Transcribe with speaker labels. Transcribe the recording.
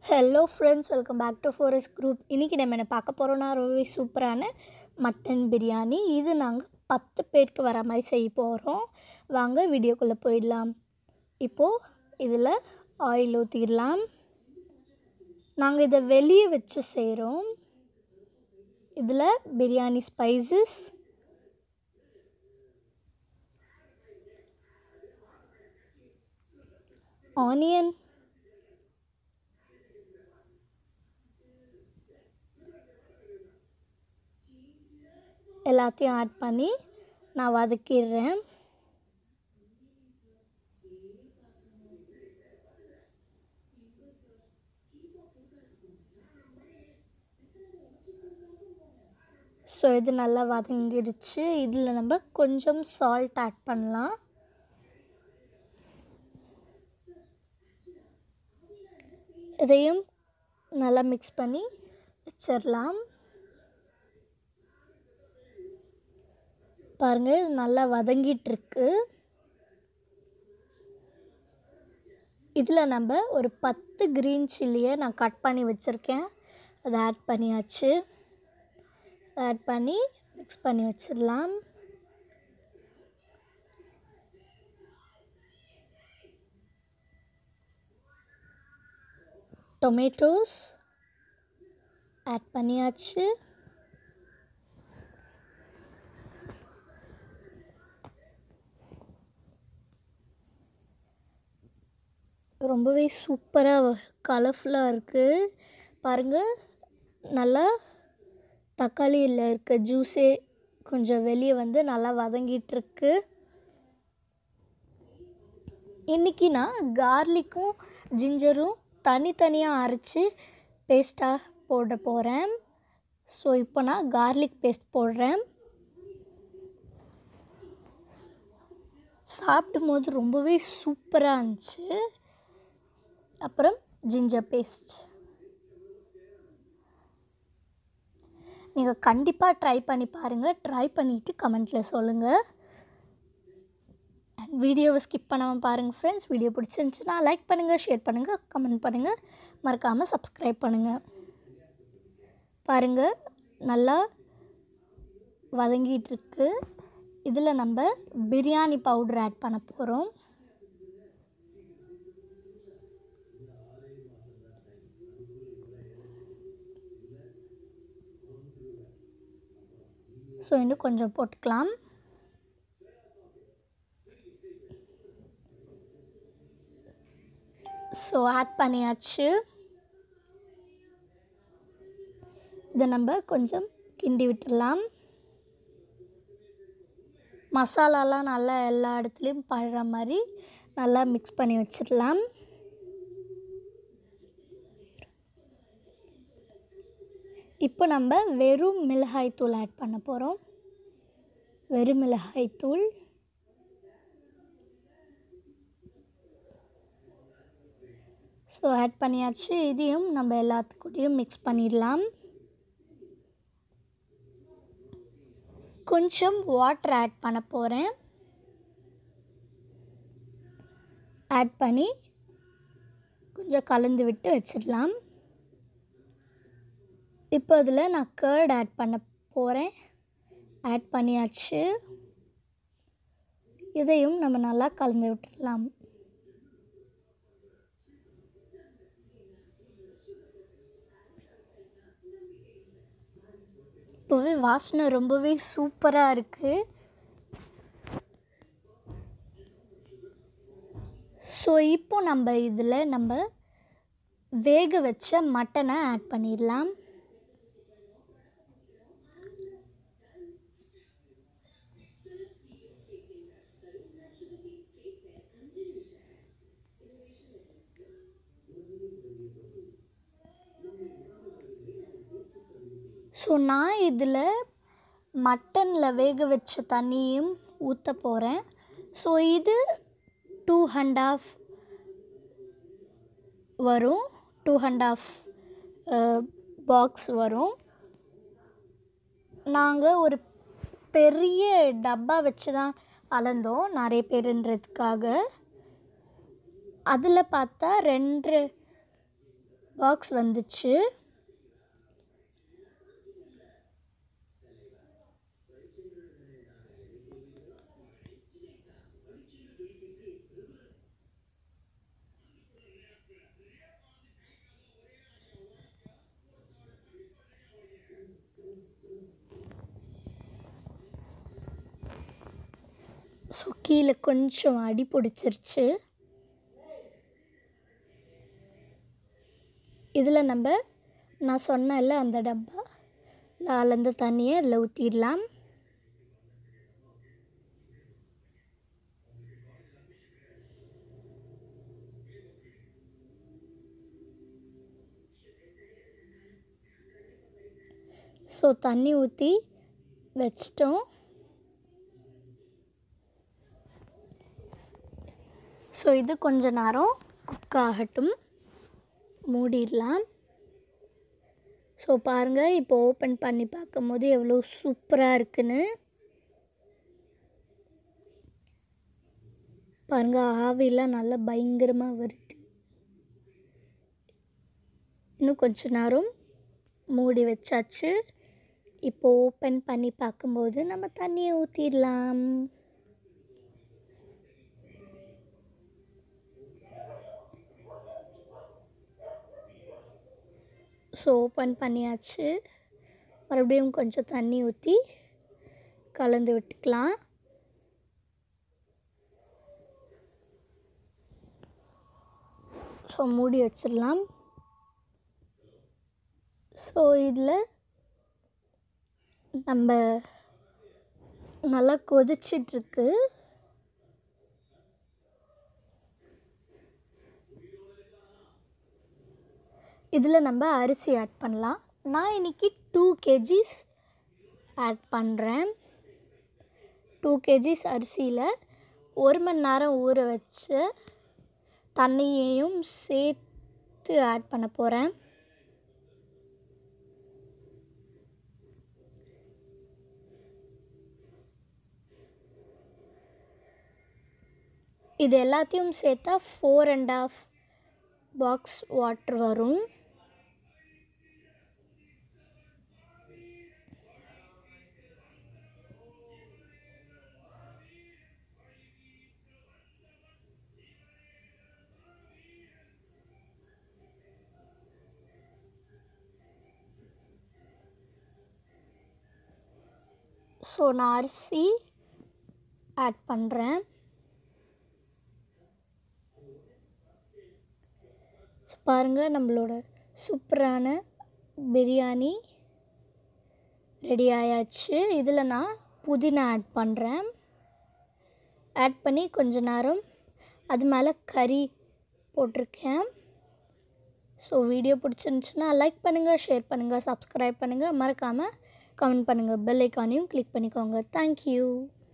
Speaker 1: hello friends welcome back to forest group இன்றைக்கி நம்ம என்ன பார்க்க போகிறோன்னா ரொம்பவே சூப்பரான மட்டன் பிரியாணி இது நாங்கள் பத்து பேருக்கு வர மாதிரி செய்ய போகிறோம் வாங்க வீடியோக்குள்ளே போயிடலாம் இப்போது இதில் ஆயில் ஊற்றிடலாம் நாங்கள் இதை வெளியே வச்சு செய்கிறோம் இதில் பிரியாணி ஸ்பைசஸ் ஆனியன் எல்லாத்தையும் ஆட் பண்ணி நான் வதக்கிடுறேன் ஸோ இது நல்லா வதங்கிடுச்சு இதில் நம்ம கொஞ்சம் சால்ட் ஆட் பண்ணலாம் இதையும் நல்லா மிக்ஸ் பண்ணி வச்சிடலாம் பாருங்கள் இது நல்லா வதங்கிட்டுருக்கு இதில் நம்ம ஒரு பத்து க்ரீன் சில்லியை நான் கட் பண்ணி வச்சுருக்கேன் அதை ஆட் பண்ணியாச்சு ஆட் பண்ணி மிக்ஸ் பண்ணி வச்சிடலாம் டொமேட்டோஸ் ஆட் பண்ணியாச்சு ரொம்பவே சூப்பராக கலர்ஃபுல்லாக இருக்குது பாருங்கள் நல்லா தக்காளியில் இருக்க ஜூஸே கொஞ்சம் வெளியே வந்து நல்லா வதங்கிட்டுருக்கு இன்றைக்கி நான் கார்லிக்கும் ஜிஞ்சரும் தனித்தனியாக அரைச்சி பேஸ்ட்டாக போட போகிறேன் ஸோ இப்போ நான் கார்லிக் பேஸ்ட் போடுறேன் சாப்பிடும்போது ரொம்பவே சூப்பராக இருந்துச்சு அப்புறம் ஜிஞ்சர் பேஸ்ட் நீங்கள் கண்டிப்பாக ட்ரை பண்ணி பாருங்கள் ட்ரை பண்ணிவிட்டு கமெண்ட்டில் சொல்லுங்கள் அண்ட் வீடியோவை ஸ்கிப் பண்ணாமல் பாருங்கள் ஃப்ரெண்ட்ஸ் வீடியோ பிடிச்சிருந்துச்சுன்னா லைக் பண்ணுங்கள் ஷேர் பண்ணுங்கள் கமெண்ட் பண்ணுங்கள் மறக்காமல் சப்ஸ்கிரைப் பண்ணுங்கள் பாருங்கள் நல்லா வதங்கிட்டுருக்கு இதில் நம்ம பிரியாணி பவுடர் ஆட் பண்ண போகிறோம் ஸோ இன்னும் கொஞ்சம் போட்டுக்கலாம் ஸோ ஆட் பண்ணியாச்சு இதை நம்ம கொஞ்சம் கிண்டி விட்டுடலாம் மசாலாலாம் நல்லா எல்லா இடத்துலையும் படுற மாதிரி நல்லா மிக்ஸ் பண்ணி வச்சிடலாம் இப்போ நம்ம வெறும் மிளகாய் தூள் ஆட் பண்ண போகிறோம் வெறும் மிளகாய் தூள் ஸோ ஆட் பண்ணியாச்சு இதையும் நம்ம எல்லாத்துக்கூடையும் மிக்ஸ் பண்ணிடலாம் கொஞ்சம் வாட்டர் ஆட் பண்ண போகிறேன் ஆட் பண்ணி கொஞ்சம் கலந்து விட்டு வச்சிடலாம் இப்போ அதில் நான் கேர்ட் ஆட் பண்ண போகிறேன் ஆட் பண்ணியாச்சு இதையும் நம்ம நல்லா கலந்து விட்டுடலாம் இப்போவே வாசனை ரொம்பவே சூப்பராக இருக்குது ஸோ இப்போ நம்ம இதில் நம்ம வேக வச்ச மட்டனை ஆட் பண்ணிடலாம் ஸோ நான் இதில் மட்டனில் வேக வச்ச தண்ணியும் ஊற்ற போகிறேன் ஸோ இது டூ அண்ட் ஆஃப் வரும் டூ அண்ட் ஆஃப் பாக்ஸ் வரும் நாங்கள் ஒரு பெரிய டப்பா வச்சு தான் அளந்தோம் நிறைய பேருன்றதுக்காக அதில் பார்த்தா ரெண்டு பாக்ஸ் வந்துச்சு ஸோ கீழே கொஞ்சம் அடி பிடிச்சிருச்சு இதில் நம்ம நான் சொன்னேன்ல அந்த டப்பா லாலேருந்து தண்ணியை அதில் ஊற்றிடலாம் ஸோ தண்ணி ஊற்றி வச்சிட்டோம் ஸோ இது கொஞ்ச நேரம் குக் ஆகட்டும் மூடிடலாம் ஸோ பாருங்கள் இப்போ ஓப்பன் பண்ணி பார்க்கும்போது எவ்வளோ சூப்பராக இருக்குன்னு பாருங்கள் ஆவிலாம் நல்லா பயங்கரமாக வருது இன்னும் கொஞ்ச நேரம் மூடி வச்சாச்சு இப்போ ஓப்பன் பண்ணி பார்க்கும்போது நம்ம தண்ணியை ஊற்றிடலாம் ஸோ ஓப்பன் பண்ணியாச்சு மறுபடியும் கொஞ்சம் தண்ணி ஊற்றி கலந்து விட்டுக்கலாம் ஸோ மூடி வச்சிடலாம் ஸோ இதில் நம்ம நல்லா கொதிச்சிட்ருக்கு இதில் நம்ம அரிசி ஆட் பண்ணலாம் நான் இன்றைக்கி டூ கேஜிஸ் ஆட் பண்ணுறேன் டூ கேஜிஸ் அரிசியில் ஒரு மணி நேரம் ஊற வச்ச தண்ணியையும் சேர்த்து ஆட் பண்ண போகிறேன் இது எல்லாத்தையும் சேர்த்தா four and half box water வரும் ஸோ நான் அரிசி ஆட் பண்ணுறேன் பாருங்கள் நம்மளோட சூப்பரான பிரியாணி ரெடி ஆயாச்சு இதில் நான் புதினா ஆட் பண்ணுறேன் ஆட் பண்ணி கொஞ்ச நேரம் அது மேலே கறி போட்டிருக்கேன் ஸோ வீடியோ பிடிச்சிருந்துச்சுன்னா லைக் பண்ணுங்கள் ஷேர் பண்ணுங்கள் சப்ஸ்கிரைப் பண்ணுங்கள் மறக்காமல் கமெண்ட் பண்ணுங்கள் பெல் ஐக்கானையும் கிளிக் பண்ணிக்கோங்க தேங்க்யூ